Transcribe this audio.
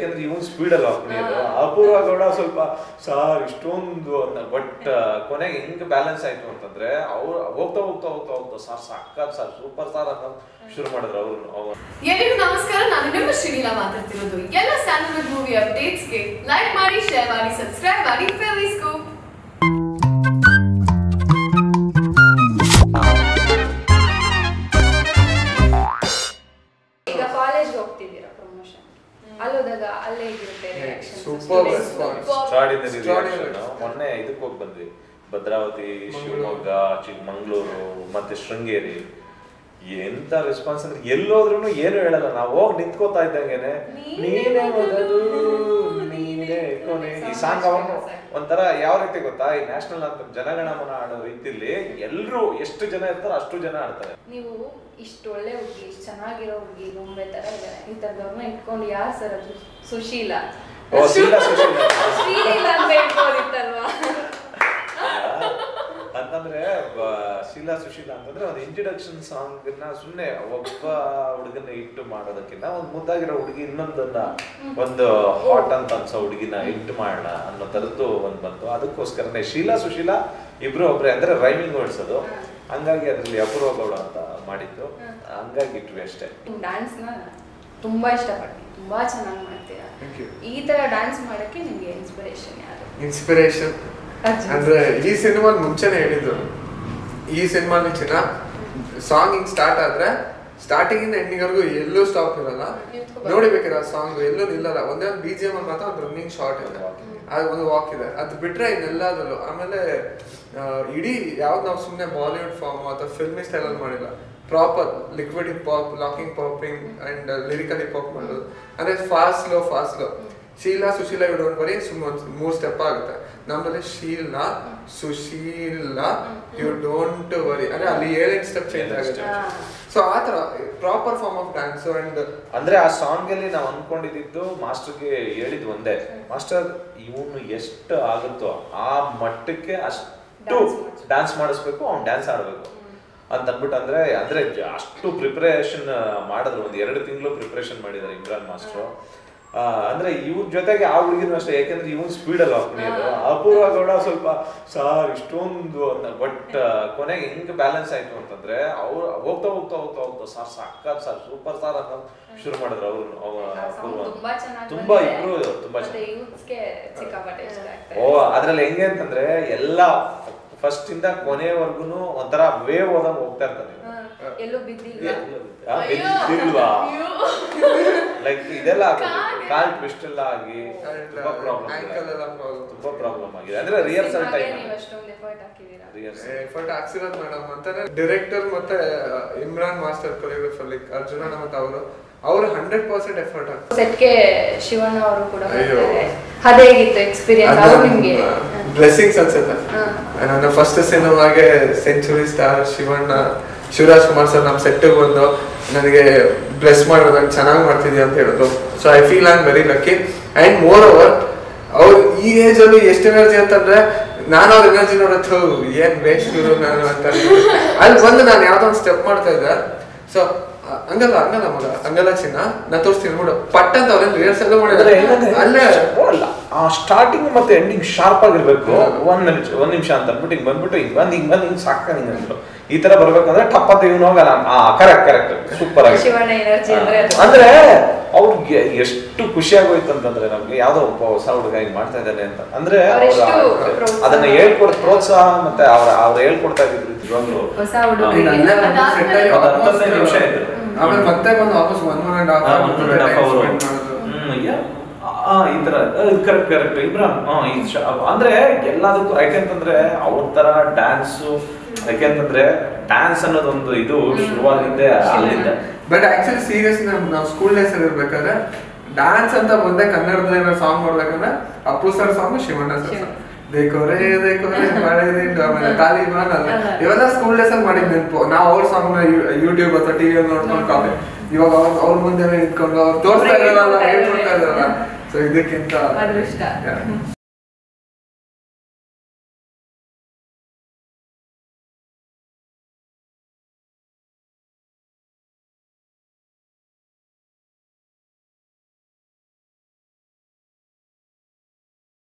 ಯಾಕಂದ್ರೆ ಇವನ್ ಸ್ಪೀಡ್ ಅಲ್ಲಿ ಹಾಕೊಂಡಿದ್ದು ಅಪೂರ್ವ ಗೌಡ ಸ್ವಲ್ಪ ಸಾರ್ ಇಷ್ಟೊಂದು ಅಂತ ಬಟ್ ಕೊನೆಗೆ ಹೆಂಗ್ ಬ್ಯಾಲೆನ್ಸ್ ಆಯ್ತು ಅಂತಂದ್ರೆ ಅವ್ರು ಹೋಗ್ತಾ ಹೋಗ್ತಾ ಹೋಗ್ತಾ ಹೋಗ್ತಾ ಸಾರ್ ಸಾಕಾದ್ ಸರ್ ಸೂಪರ್ ಸ್ಟಾರ್ ಅಂತ ಶುರು ಮಾಡಿದ್ರು ಅವ್ರು ಅವ್ರು ಎಲ್ರಿಗೂ ನಮಸ್ಕಾರ ನಾನು ನಿಮ್ಮ ಶ್ರೀಲಾ ಮಾತಾಡ್ತಿರೋದು ಎಲ್ಲ ಸ್ಯಾಂಡಲ್ವುಡ್ ಮೂವಿ ಅಪ್ಡೇಟ್ಸ್ಗೆ ಲೈಕ್ ಮಾಡಿ ಶೇರ್ ಮಾಡಿ ಸಬ್ಸ್ಕ್ರೈಬ್ ಮಾಡಿ ಫೇವಿಸ್ಕೋಪ್ ಈಗ ಕಾಲೇಜ್ ಹೋಗ್ತಿದ್ದೀರಾ ಪ್ರಮೋಷನ್ ಅಲ್ಲೋದಾಗ ಅಲ್ಲೇ ಹೇಗಿರುತ್ತೆ reactions? Superb Students response. superb. Extraordinary Extraordinary. reaction. ಮೊನ್ನೆ ಇದಕ್ಕೆ ಹೋಗಿ ಬಂದ್ವಿ ಭದ್ರಾವತಿ ಶಿವಮೊಗ್ಗ ಚಿಕ್ಕಮಂಗ್ಳೂರು ಮತ್ತೆ ಶೃಂಗೇರಿ ಎಂತ ರೆಸ್ಪಾನ್ಸ್ ಅಂದ್ರೆ ಎಲ್ಲೋದ್ರೂ ಏನು ಹೇಳಲ್ಲ ನಾವು ಹೋಗಿ ನಿಂತ್ಕೋತಾ ಇದ್ದಂಗೆನೆ ನೀನೇ ಮೊದಲು ನೀನೇ ಕೊನೆ ಈ ಸಾಂಗ್ ಅವನು ಒಂಥರ ಯಾವ ರೀತಿ ಗೊತ್ತಾ ಈ ನ್ಯಾಷನಲ್ ಅಂತ ಜನಗಣಮನ ಆಡೋ ರೀತಿಲಿ ಎಲ್ರು ಎಷ್ಟು ಜನ ಇರ್ತಾರೋ ಅಷ್ಟು ಜನ ಆಡ್ತಾರೆ ನೀವು ಇಷ್ಟು ಒಳ್ಳೆ ಹುಡುಗಿ ಇಷ್ಟು ಚೆನ್ನಾಗಿರೋ ಹುಡುಗಿ ಗೊಂಬೆ ತರ ಇದ್ದಾರೆ ಇಂಥದ್ದವ್ರನ್ನ ಇಟ್ಕೊಂಡು ಯಾರು ಸರ್ ಅದು ಸುಶೀಲ ಓ ಶೀಲಾ ಸುಶೀಲಾ ಶ್ರೀಲೀಲ ಅಂತ ಹೇಳ್ಬೋದಿತ್ತಲ್ವಾ ಅಂತಂದ್ರೆ ಬ- ಶೀಲಾ ಸುಶೀಲಾ ಅಂತಂದ್ರೆ ಒಂದು ಇಂಟ್ರಡಕ್ಷನ್ ಸಾಂಗ್ ನ ಸುಮ್ನೆ ಒಬ್ಬ ಹುಡುಗನ ಇಟ್ಟು ಮಾಡೋದಕ್ಕಿಂತ ಒಂದು ಮುದ್ದಾಗಿರೋ ಹುಡುಗಿ ಇನ್ನೊಂದನ್ನ ಒಂದು ಹಾಟ್ ಅಂತ ಅನ್ಸೋ ಹುಡುಗಿನ ಇಟ್ಟು ಮಾಡೋಣ ಅನ್ನೋ ತರದ್ದು ಒಂದ್ ಬಂತು ಅದಕ್ಕೋಸ್ಕರನೇ ಶೀಲಾ ಸುಶೀಲಾ ಇಬ್ರು ಒಬ್ರೆ ಅಂದ್ರೆ ರೈಮಿಂಗ್ ವರ್ಡ್ಸ್ ಅದು ಹಂಗಾಗಿ ಅದ್ರಲ್ಲಿ ಅಪೂರ್ವ ಗೌಡ ಅಂತ ಮಾಡಿದ್ದು ಹಂಗಾಗಿ ಇಟ್ವಿ ಅಷ್ಟೇ ಡ್ಯಾನ್ಸ್ನ ತುಂಬಾ ಇಷ್ಟಪಡ್ತೀನಿ ತುಂಬಾ ಚೆನ್ನಾಗಿ ಮಾಡ್ತೀರಾ Thank you. ಈ ತರ ಡ್ಯಾನ್ಸ್ ಮಾಡಕ್ಕೆ ನಿಮ್ಗೆ ಇನ್ಸ್ಪಿರೇಷನ್ ಯಾರು ಇನ್ಸ್ಪಿರೇಷನ್ ಅರ್ಜುನ್. ಅಂದ್ರೆ ಈ ಸಿನಿಮಾ ಮುಂಚೆನೆ ಹೇಳಿದ್ರು ಈ ಸಿನಿಮಾಲಿ ಚಿನ್ನ ಸಾಂಗ್ ಹಿಂಗ್ ಸ್ಟಾರ್ಟ್ ಆದ್ರೆ ಸ್ಟಾರ್ಟಿಂಗ್ ಇಂದ ಎಂಡಿಂಗ್ ವರೆಗೂ ಎಲ್ಲೂ ಸ್ಟಾಪ್ ಇರಲ್ಲ ನಿಂತ್ಕೊಬಾರ್ದು. ನೋಡಿ ಬೇಕಿರ ಸಾಂಗ್ ಎಲ್ಲೂ ನಿಲ್ಲಲ್ಲ ಒಂದೇ ಒಂದು ಬಿ ಜಿ ಎಮ್ ಮಾತ್ರ ಒಂದು ರನ್ನಿಂಗ್ ಶಾರ್ಟ್ ಇದೆ ಅದು ಒಂದು ವಾಕ್ ಇದೆ ಅದು ಬಿಟ್ರೆ ಇನ್ನೆಲ್ಲದಲ್ಲೂ ಆಮೇಲೆ ಆ, ಇಡೀ ಯಾವ್ದು ನಾವು ಸುಮ್ಮನೆ ಬಾಲಿವುಡ್ ಫಾರ್ಮ್ ಅಥವಾ ಫಿಲ್ಮಿ ಸ್ಟೈಲಲ್ಲಿ ಮಾಡಿಲ್ಲ proper liquid hip hop locking popping and lyrical hip hop ಮಾಡೋದು ಅಂದ್ರೆ fast slow fast slow Sheela Susheela ಇವ್ ಡೋಂಟ್ ವರಿ ಸುಮ್ಮನೆ ಒಂದು ಮೂರು ಸ್ಟೆಪ್ ಆಗುತ್ತೆ ನಮ್ಮಲ್ಲಿ Sheela Susheela you don't worry ಅಂದ್ರೆ ಅಲ್ಲಿ ಏಳೆಂಟು ಸ್ಟೆಪ್ ಚೇಂಜ್ ಆಗುತ್ತೆ ಹಾ. ಸೊ ಆ ತರ proper form of dance and ಅಂದ್ರೆ ಆ ಸಾಂಗ್ ಅಲ್ಲಿ ನಾವು ಅನ್ಕೊಂಡಿದ್ದು ಮಾಸ್ಟರ್ಗೆ ಹೇಳಿದ್ ಒಂದೇ ಮಾಸ್ಟರ್ ಇವನು ಎಷ್ಟು ಆಗುತ್ತೋ ಆ ಮಟ್ಟಕ್ಕೆ ಅಷ್ಟು Dance ಮಾಡಿಸ್ಬೇಕು. ಡ್ಯಾನ್ಸ್ ಮಾಡಿಸ್ಬೇಕು ಅವ್ನು ಡ್ಯಾನ್ಸ್ ಆಡ್ಬೇಕು ಅಂತ ಅಂದ್ಬಿಟ್ಟು ಅಂದ್ರೆ ಅಂದ್ರೆ ಜ- ಅಷ್ಟು ಪ್ರಿಪರೇಷನ್ ಮಾಡಿದ್ರು ಒಂದ್ ಎರಡು ತಿಂಗಳು ಪ್ರಿಪರೇಷನ್ ಮಾಡಿದ್ದಾರೆ ಇಮ್ರಾನ್ ಮಾಸ್ಟ್ರು ಆ, ಅಂದ್ರೆ ಇವ್ರ ಜೊತೆಗೆ ಆ ಹುಡುಗಿನೂ ಅಷ್ಟೇ ಯಾಕಂದ್ರೆ ಇವನ್ ಸ್ಪೀಡ್ ಅಲ್ಲಿ ಹಾಕೊಂಡಿದ್ದು ಅಪೂರ್ವ ಗೌಡ ಸ್ವಲ್ಪ ಸಾರ್ ಇಷ್ಟೊಂದು ಅಂತ ಬಟ್ ಕೊನೆಗೆ ಹೆಂಗ್ ಬ್ಯಾಲೆನ್ಸ್ ಆಯ್ತು ಅಂತಂದ್ರೆ ಅವ್ರು ಹೋಗ್ತಾ ಹೋಗ್ತಾ ಹೋಗ್ತಾ ಹೋಗ್ತಾ ಸಾರ್ ಸಾಕಾದ್ ಸರ್ ಸೂಪರ್ ಸ್ಟಾರ್ ಅಂತ ಶುರು ಮಾಡಿದ್ರು ಅವ್ರು ಅವ- ಆ song ಅಪೂರ್ವ ತುಂಬಾ ಚೆನ್ನಾಗಿ ತುಂಬಾ ಬಂದಿದೆ. ಇಬ್ರು ತುಂಬಾ ಮತ್ತೆ ಚೆನ್ನಾಗಿ ಯೂತ್ಸ್ಗೆ ಸಿಕ್ಕಾಪಟ್ಟೆ ಇಷ್ಟ ಆಗ್ತಾ ಓ ಅದ್ರಲ್ಲಿ ಹೆಂಗೆ ಅಂತಂದ್ರೆ ಎಲ್ಲ ಫಸ್ಟ್ ಇಂದ ಕೊನೆವರೆಗೂ ಒಂಥರ ವೇವ್ ಹೋದಂಗ್ ಹೋಗ್ತಾ ಇರ್ತಾನೆ ಹಾ, ಎಲ್ಲೂ ಬಿದ್ದಿಲ್ಲ ಆ, ಅಯ್ಯೋ. ಬಿದ್ದಿಲ್ವಾ ಅಯ್ಯೋ. ಲೈಕ್ ಇದೆಲ್ಲ ಆಗಿದೆ ಕಾಲ್ ಟ್ವಿಸ್ಟ್ ಎಲ್ಲ ಆಗಿ ತುಂಬಾ ಪ್ರಾಬ್ಲಮ್ ಆಂಕಲ್ ಎಲ್ಲ ಪ್ರಾಬ್ಲಮ್ ತುಂಬಾ ಪ್ರಾಬ್ಲಮ್ ಆಗಿದೆ ಅಂದ್ರೆ ರಿಹರ್ಸಲ್ ಸಿನಿಮಾಗೆ ಟೈಮ್ ನೀವು ಅಷ್ಟೊಂದು ಎಫರ್ಟ್ ಹಾಕಿದ್ದೀರಾ ರಿಹರ್ಸಲ್ ಎಫರ್ಟ್ ಹಾಕ್ಸಿರೋದು ಮೇಡಮ್ ಅಂತಾನೆ ಡೈರೆಕ್ಟರ್ ಮತ್ತೆ ಇಮ್ರಾನ್ ಮಾಸ್ಟರ್ ಕೊರಿಯೋಗ್ರಫರ್ ಲೈಕ್ ಅರ್ಜುನಣ್ಣ ಮತ್ತೆ ಅವರು ಅವ್ರು ಹಂಡ್ರೆಡ್ ಪರ್ಸೆಂಟ್ ಎಫರ್ಟ್ ಹಾಕ್ತಾರೆ ಸೆಟ್ಗೆ ಶಿವಣ್ಣ ಅವರು ಕೂಡ ಅಯ್ಯೋ. ಬರ್ತಾರೆ ಅದೇಗಿತ್ತು ಎಕ್ಸ್ಪೀರಿಯನ್ಸ್ ಅವ್ರು ನಿಮ್ಗೆ ಬ್ಲೆಸ್ಸಿಂಗ್ಸ್ ಅನ್ಸುತ್ತೆ ಹಾ. ನನ್ನ ಫಸ್ಟ್ ಸಿನಿಮಾಗೆ century star Shivanna Shivaraj Kumar sir ನಮ್ಮ ಸೆಟ್ಟಿಗೆ ಬಂದು ನನಗೆ ಬ್ಲೆಸ್ ಮಾಡೋದು ನಂಗೆ ಚೆನ್ನಾಗಿ ಮಾಡ್ತಿದ್ಯಾ ಅಂತ ಹೇಳಿದ್ರು so I feel I am very lucky and moreover ಅವ್ರು ಈ ಏಜ್ ಅಲ್ಲಿ ಎಷ್ಟು ಎನರ್ಜಿ ಅಂತಂದ್ರೆ ನಾನು ಅವ್ರ ಎನರ್ಜಿ ನೋಡತ್ತು ಏನ್ ವೇಸ್ಟ್ ಇರು ನಾನು ಅಂತ ಅಲ್ಲಿ ಬಂದು ನಾನು ಯಾವ್ದೋ ಒಂದು ಸ್ಟೆಪ್ ಮಾಡ್ತಾ ಇದ್ದೆ ಸೊ ಹಂಗಲ್ಲ ಹಂಗಲ್ಲ ಮಗ ಹಂಗಲ್ಲ ಚಿನ್ನ ನಾ ತೋರಿಸ್ತೀನಿ ಬಿಡು ಪಟ್ ಅಂತ ಅವ್ರೇನು ರಿಹರ್ಸಲ್ ಮಾಡಿದ್ರೆ ಅಲ್ಲೇ ಅಲ್ಲ ಆ ಸ್ಟಾರ್ಟಿಂಗ್ ಮತ್ತೆ ಎಂಡಿಂಗ್ ಶಾರ್ಪ್ ಆಗಿರ್ಬೇಕು ಒಂದ್ ನಿಮಿಷ ಒಂದ್ ನಿಮಿಷ ಅಂತ ಅಂದ್ಬಿಟ್ಟು ಹಿಂಗ್ ಬಂದ್ಬಿಟ್ಟು ಹಿಂಗ್ ಬಂದ್ ಹಿಂಗ್ ಬಂದ್ ಹಿಂಗ್ ಸಾಕ ಹಿಂಗ್ ಅಂದ್ರು ಈ ತರ ಬರ್ಬೇಕಂದ್ರೆ ಟಪ್ ಅಂತ ಇವ್ನು ಹೋಗಲ್ಲ ಆ ಕರೆಕ್ಟ್ ಕರೆಕ್ಟ್ ಸೂಪರ್ ಆಗಿ ಶಿವಣ್ಣ energy ಅಂದ್ರೆ ಅದು. ಅಂದ್ರೆ ಅವ್ರಿಗೆ ಎಷ್ಟು ಖುಷಿ ಆಗೋಯ್ತು ಅಂತಂದ್ರೆ ನಮ್ಗೆ ಯಾವ್ದೋ ಒಬ್ಬ ಹೊಸ ಹುಡುಗ ಹಿಂಗ್ ಮಾಡ್ತಾ ಇದ್ದಾನೆ ಅಂತ ಅಂದ್ರೆ ಅವ್ರೆಷ್ಟು ಅವ್ರ ಪ್ರೋತ್ಸಾಹ ಅದನ್ನ ಹೇಳ್ಕೊಡ್ ಪ್ರೋತ್ಸಾಹ ಮತ್ತೆ ಅವ್ರ ಅವ್ರು ಹೇಳ್ಕೊಡ್ತಾ ಇದ್ರು ಇವಾಗ್ಲೂ ಹೊಸ ಈಗ ಹುಡುಗರಿಗೆ ಅಲ್ಲೇ ಬಂದು set ಆಗಿ ಅದು ಹತ್ತೊಂದೇ almost- ನಿಮಿಷ ಇದೆ. ಆಮೇಲೆ ಮತ್ತೆ ಬಂದು ಆಲ್ಮೋಸ್ಟ್ ಒನ್ ಒನ್ ಅಂಡ್ ಹಾ, one and a half hour. Half ಮಾಡೋದು ಹ್ಮ್, ಯಾ- ಆ, ಈ ತರ ಕರೆಕ್ಟ್ ಕರೆಕ್ಟ್ ಇಬ್ರಾಹಿಂ ಹಾ, ಈ ಶ- ಅಂದ್ರೆ ಎಲ್ಲದಕ್ಕೂ ಯಾಕೆಂತಂದ್ರೆ ಅವ್ರ ತರ ಡ್ಯಾನ್ಸ್ ಯಾಕೆಂತಂದ್ರೆ ಡ್ಯಾನ್ಸ್ ಅನ್ನೋದೊಂದು ಇದು ಶುರುವಾಗಿದ್ದೆ ಅಲ್ಲಿಂದ ಬಟ್ ಆಕ್ಚುಲಿ ಸೀರಿಯಸ್ ನಾವು ಸ್ಕೂಲ್ ಡೇಸ್ ಅಲ್ಲಿ ಇರ್ಬೇಕಾದ್ರೆ ಡ್ಯಾನ್ಸ್ ಅಂತ ಬಂದೆ ಕನ್ನಡದ ಏನೋ ಸಾಂಗ್ ಮಾಡ್ಬೇಕಂದ್ರೆ Appu sir song Shivanna sir Shiva. ದೇಕೋರೆ ದೇಕೋರೆ ಮಳೆ ದಿಂಡು ಆಮೇಲೆ ತಾಲಿಬಾನ್ ಅಲ್ಲ ಇವೆಲ್ಲ ಸ್ಕೂಲ್ ಡೇಸ್ ಅಲ್ಲಿ ಮಾಡಿದ್ ನೆನಪು ನಾವು ಅವ್ರ ಸಾಂಗ್ ನ ಯೂಟ್ಯೂಬ್ ಅಥವಾ ಟಿವಿ ನೋಡ್ಕೊಂಡು ಕಾಪಿ ಇವಾಗ ಅವ್ರ ಅವ್ರ ಮುಂದೆ ನಿಂತ್ಕೊಂಡು ಅವ್ರು ತೋರಿಸ್ತಾ ಇರಲ್ಲ ಹೇಳ್ಕೊಡ್ತಾ ಇದಾರಲ್ಲ ಸೊ ಇದಕ್ಕಿಂತ ಅದೃಷ್ಟ. Yeah.